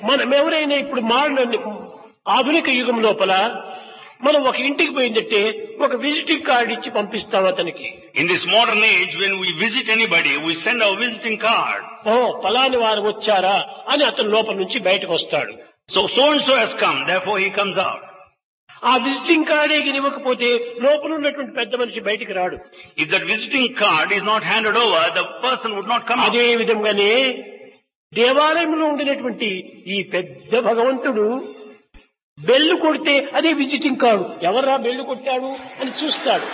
మనం ఎవరైనా ఇప్పుడు మారిన ఆధునిక యుగం లోపల మనం ఒక ఇంటికి పోయిందంటే ఒక విజిటింగ్ కార్డు ఇచ్చి పంపిస్తాం అతనికి In this modern age, when we visit anybody, we send our visiting card. ఓ పలాని వారు వచ్చారా అని అతను లోపల నుంచి బయటకు వస్తాడు So, so and so has come, therefore he comes out. ఆ విజిటింగ్ కార్డే ఇవ్వకపోతే లోపల ఉన్నటువంటి పెద్ద మనిషి బయటికి రాడు If that visiting card is not handed over, the person would not come out. అదే విధంగానే దేవాలయంలో ఉండినటువంటి ఈ పెద్ద భగవంతుడు బెల్లు కొడితే అదే విజిటింగ్ కార్డు ఎవర్రా బెల్లు కొట్టాడు అని చూస్తాడు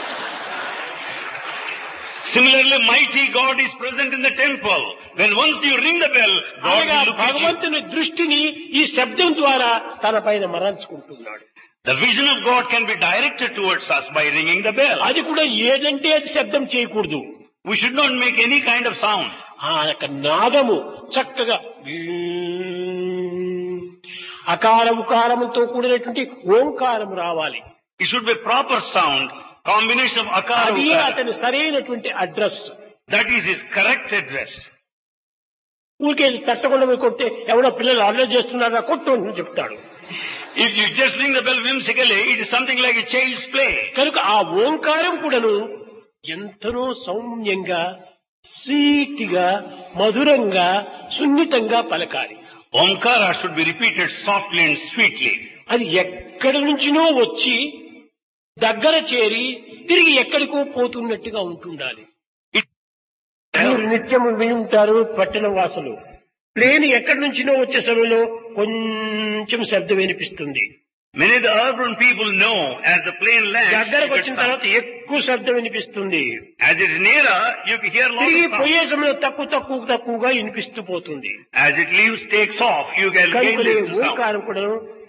Similarly, mighty God is present in the temple. When once you ring the bell, God అనగా will look at you. భగవంతుని దృష్టిని ఈ శబ్దం ద్వారా తన పైన మరల్చుకుంటున్నాడు The vision of God can be directed towards us by ringing the bell. అది కూడా ఏదంటే అది శబ్దం చేయకూడదు We should not make any kind of sound. ఆ యొక్క నాదము చక్కగా అకార ఉకారముతో కూడినటువంటి ఓంకారం రావాలి It should be proper sound, combination of akara. అది ukara. అతని సరైనటువంటి address That is his correct address. ఊరికే తట్టకుండా పోయి కొడితే ఎవడో పిల్లలు అల్లరి చేస్తున్నారా కొట్టు అని చెప్తాడు If you just ring the bell whimsically, it is something like a child's play. కనుక ఆ ఓంకారం కూడాను ఎంతనో సౌమ్యంగా స్వీట్గా మధురంగా సున్నితంగా పలకాలి Omkara should be repeated softly and sweetly. అది ఎక్కడి నుంచినో వచ్చి దగ్గర చేరి తిరిగి ఎక్కడికో పోతున్నట్టుగా ఉంటుండాలి మీరు నిత్యము విని ఉంటారు పట్టణ వాసులు ప్లేన్ ఎక్కడి నుంచినో వచ్చే సమయంలో కొంచెం శబ్దం వినిపిస్తుంది Many of the urban people know as the plane lands, దగ్గరకు you get వచ్చిన sound. తర్వాత ఎక్కువ శబ్దం వినిపిస్తుంది as it is nearer, you can hear lot తిరిగి of sound. పోయే సమయంలో తక్కువ తక్కువ తక్కువగా వినిపిస్తూ పోతుంది As it leaves, takes off, you can gain కనుకనే this sound. ఓంకారం కూడా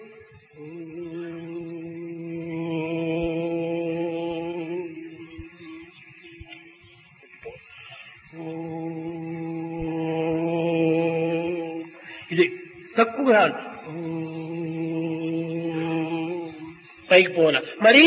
ఇది తక్కువగా పైకి పోన మరి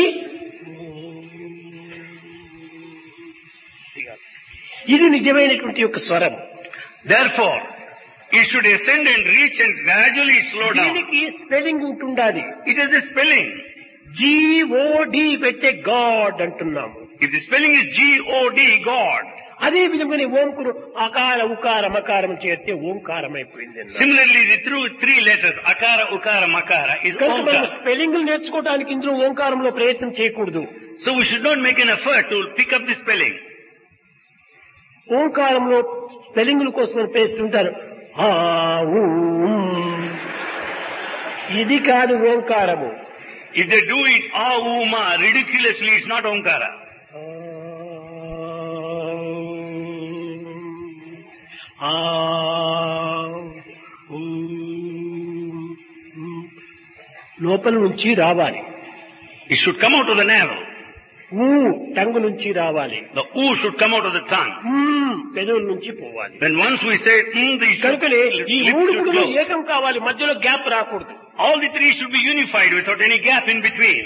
ఇది నిజమైనటువంటి యొక్క స్వరం Therefore, it should ascend and reach and gradually slow down. దీనికి స్పెల్లింగ్ ఉంటుండాలి It is a spelling. G O D పెడితే గాడ్ అంటున్నాము If the spelling is G-O-D, God. అదే విధంగా ఓంకురు అకార ఉకార మకారం చేస్తే ఓంకారం అయిపోయింది అన్నారు. Similarly, the through three letters, Akara, Ukara, Makara, is కనుక మనం Omkara. స్పెల్లింగ్ నేర్చుకోవడానికి ఇందులో ఓంకారంలో ప్రయత్నం చేయకూడదు So we should not make an effort to pick up the spelling. ఓంకారంలో స్పెల్లింగ్ల కోసం అని పేస్తుంటారు ఆ, ఊ, ఉమ్. ఇది కాదు ఓంకారము If they do it ah, oo, ma, ridiculously, it's not Omkara. ఆ, ఊ, ఉమ్. లోపల నుంచి రావాలి It should come out of the navel. ఊ టంగు నుంచి రావాలి The oo should come out of the tongue. ఉమ్, పెదవుల నుంచి పోవాలి When once we say mm, the కనుకనే ఈ lips మూడు should కూడా close. ఏకం కావాలి మధ్యలో గ్యాప్ రాకూడదు All the three should be unified without any gap in between.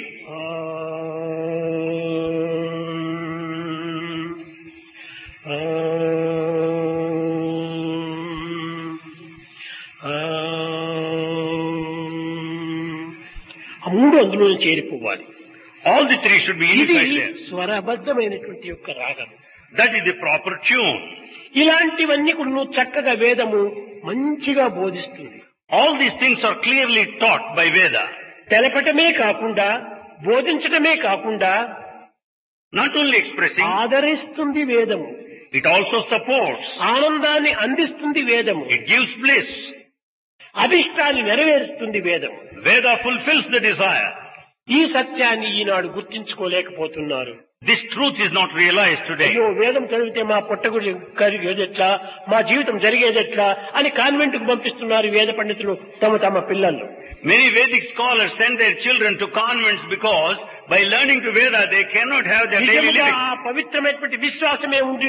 ఆ మూడు అందులో చేరిపోవాలి All the three should be ఇది unified there. స్వరబద్ధమైనటువంటి యొక్క రాగం That is the proper tune. ఇలాంటివన్నీ కూడా నువ్వు చక్కగా వేదము మంచిగా బోధిస్తుంది All these things are clearly taught by Veda. తెలపటమే కాకుండా బోధించటమే కాకుండా Not only expressing, ఆదరిస్తుంది వేదము it also supports. ఆనందాన్ని అందిస్తుంది వేదము It gives bliss. అభిష్టాన్ని నెరవేరుస్తుంది వేదము Veda fulfills the desire. ఈ సత్యాన్ని ఈనాడు గుర్తించుకోలేకపోతున్నారు This truth is not realized today. అయ్యో వేదం చదివితే మా పొట్టగుడి కరిగేదెట్లా మా జీవితం జరిగేదెట్లా అని కాన్వెంట్ కు పంపిస్తున్నారు వేద పండితులు తమ తమ పిల్లలు Many Vedic scholars send their children to convents because by learning to Veda they cannot have their daily నిజముగా living. ఆ పవిత్రమైనటువంటి విశ్వాసమే ఉండి